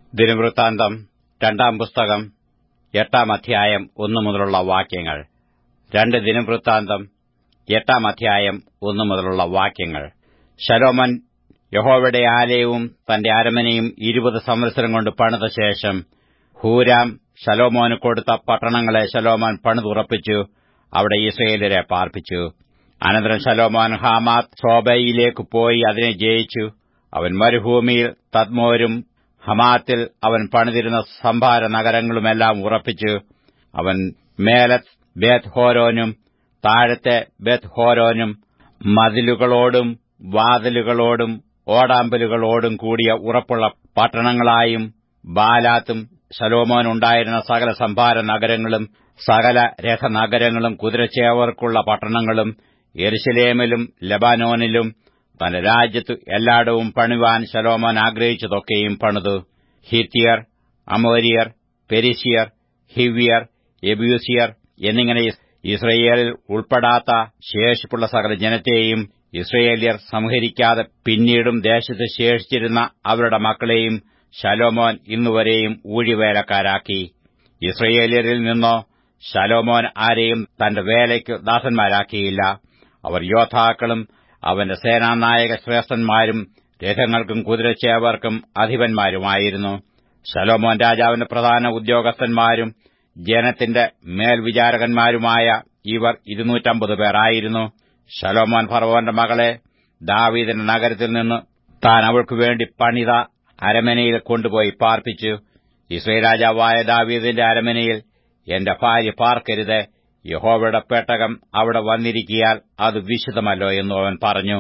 ദിനവൃത്താന്തം രണ്ടാം പുസ്തകം എട്ടാം അധ്യായം ഒന്നു മുതലുള്ള വാക്യങ്ങൾ രണ്ട് ദിനവൃത്താന്തം എട്ടാം അധ്യായം ഒന്നു മുതലുള്ള വാക്യങ്ങൾ ശലോമൻ യഹോവയുടെ ആലയവും തന്റെ അരമനയും ഇരുപത് സംവത്സരം കൊണ്ട് പണിത ശേഷം ഹൂരാം ശലോമോന് കൊടുത്ത പട്ടണങ്ങളെ ശലോമോൻ പണിതുറപ്പിച്ചു അവിടെ ഇസ്രയേലരെ പാർപ്പിച്ചു അനന്തരം ശലോമോൻ ഹാമാത്ത് സോബയിലേക്ക് പോയി അതിനെ ജയിച്ചു അവൻ മരുഭൂമിയിൽ തദ്മോരും ഹമാത്തിൽ അവൻ പണിതിരുന്ന സംഭാര നഗരങ്ങളുമെല്ലാം ഉറപ്പിച്ചു അവൻ മേലത്ത് ബേത് ഹോരോനും താഴത്തെ ബേത് ഹോരോനും മതിലുകളോടും വാതിലുകളോടും ഓടാമ്പലുകളോടും കൂടിയ ഉറപ്പുള്ള പട്ടണങ്ങളായും ബാലാത്തും ശലോമോനുണ്ടായിരുന്ന സകല സംഭാര നഗരങ്ങളും സകല രഥനഗരങ്ങളും കുതിരച്ചേവർക്കുള്ള പട്ടണങ്ങളും എരുശലേമിലും ലബാനോനിലും തന്റെ രാജ്യത്തു എല്ലായിടവും പണിവാൻ ശലോമോൻ ആഗ്രഹിച്ചതൊക്കെയും പണിതു ഹിത്യർ അമോരിയർ പെരിശിയർ ഹിവ്യർ എബ്യൂസിയർ എന്നിങ്ങനെ ഇസ്രയേലിൽ ഉൾപ്പെടാത്ത ശേഷിപ്പുള്ള സകല ജനത്തെയും ഇസ്രയേല്യർ സംഹരിക്കാതെ പിന്നീടും ദേശത്ത് ശേഷിച്ചിരുന്ന അവരുടെ മക്കളെയും ശലോമോൻ ഇന്നുവരെയും ഊഴിവേലക്കാരാക്കി ഇസ്രയേല്യരിൽ നിന്നോ ശലോമോൻ ആരെയും തന്റെ വേലയ്ക്ക് ദാസന്മാരാക്കിയില്ല അവർ യോദ്ധാക്കളും അവന്റെ സേനാനായക ശ്രേഷ്ഠന്മാരും രഥങ്ങൾക്കും കുതിരച്ചേവർക്കും അധിപന്മാരുമായിരുന്നു ശലോമോൻ രാജാവിന്റെ പ്രധാന ഉദ്യോഗസ്ഥന്മാരും ജനത്തിന്റെ മേൽവിചാരകന്മാരുമായ ഇവർ ഇരുന്നൂറ്റമ്പത് പേരായിരുന്നു ശലോമോൻ ഫറവോന്റെ മകളെ ദാവീദിന്റെ നഗരത്തിൽ നിന്ന് താൻ അവൾക്കു വേണ്ടി പണിത അരമനയിൽ കൊണ്ടുപോയി പാർപ്പിച്ചു ഇസ്രയേൽ രാജാവായ ദാവീദിന്റെ അരമനയിൽ എന്റെ ഭാര്യ പാർക്കരുത് യഹോവയുടെ പെട്ടകം അവിടെ വന്നിരിക്കിയാൽ അത് വിശുദ്ധമല്ലോ എന്നു അവൻ പറഞ്ഞു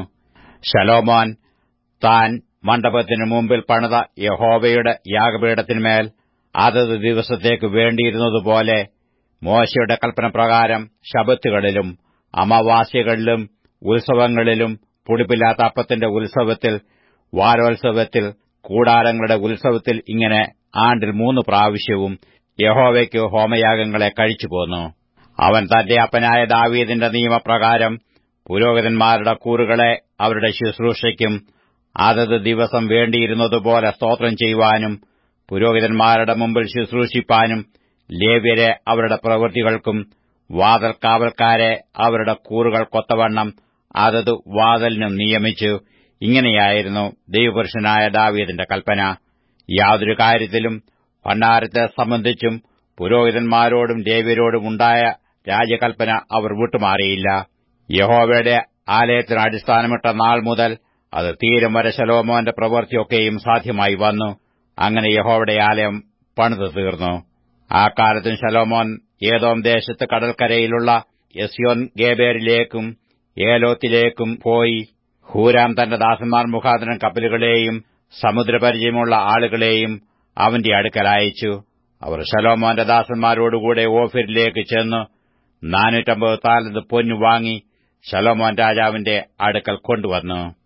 ശലോമോൻ താൻ മണ്ഡപത്തിനു മുമ്പിൽ പണിത യഹോവയുടെ യാഗപീഠത്തിന്മേൽ അതത് ദിവസത്തേക്ക് വേണ്ടിയിരുന്നതുപോലെ മോശയുടെ കൽപ്പനപ്രകാരം ശബത്തുകളിലും അമാവാസ്യകളിലും ഉത്സവങ്ങളിലും പുളിപ്പില്ലാത്ത അപ്പത്തിന്റെ ഉത്സവത്തിൽ വാരോത്സവത്തിൽ കൂടാരങ്ങളുടെ ഉത്സവത്തിൽ ഇങ്ങനെ ആണ്ടിൽ മൂന്ന് പ്രാവശ്യവും യഹോവയ്ക്ക് ഹോമയാഗങ്ങളെ കഴിച്ചുപോന്നു അവൻ തന്റെ അപ്പനായ ദാവീദിന്റെ നിയമപ്രകാരം പുരോഹിതന്മാരുടെ കൂറുകളെ അവരുടെ ശുശ്രൂഷയ്ക്കും അതത് ദിവസം വേണ്ടിയിരുന്നതുപോലെ സ്തോത്രം ചെയ്യുവാനും പുരോഹിതന്മാരുടെ മുമ്പിൽ ശുശ്രൂഷിപ്പാനും ലേവ്യരെ അവരുടെ പ്രവൃത്തികൾക്കും വാതൽ കാവൽക്കാരെ അവരുടെ കൂറുകൾ കൊത്തവണ്ണം അതത് വാതലിനും നിയമിച്ചു ഇങ്ങനെയായിരുന്നു ദൈവപുരുഷനായ ദാവീദിന്റെ കൽപ്പന യാതൊരു കാര്യത്തിലും ഭണ്ഡാരത്തെ സംബന്ധിച്ചും പുരോഹിതന്മാരോടും ലേവ്യരോടും ഉണ്ടായ രാജകൽപ്പന അവർ വിട്ടുമാറിയില്ല യഹോവയുടെ ആലയത്തിന് അടിസ്ഥാനമിട്ട നാൾ മുതൽ അത് തീരം വരെ ശലോമോന്റെ പ്രവൃത്തിയൊക്കെയും സാധ്യമായി വന്നു അങ്ങനെ യഹോവയുടെ ആലയം പണിതു തീർന്നു ആ കാലത്തും ശലോമോൻ ഏതോം ദേശത്ത് കടൽക്കരയിലുള്ള യസ്യോൻ ഗേബേരിലേക്കും ഏലോത്തിലേക്കും പോയി ഹൂരാം തന്റെ ദാസന്മാർ മുഖാന്തരം കപ്പലുകളെയും സമുദ്രപരിചയമുള്ള ആളുകളെയും അവന്റെ അടുക്കൽ അയച്ചു അവർ ശലോമോന്റെ ദാസന്മാരോടുകൂടെ ഓഫിരിലേക്ക് ചെന്ന് നാനൂറ്റമ്പത് താലന്ത് പൊന്നു വാങ്ങി ശലോമോൻ രാജാവിന്റെ അടുക്കൽ കൊണ്ടുവന്നു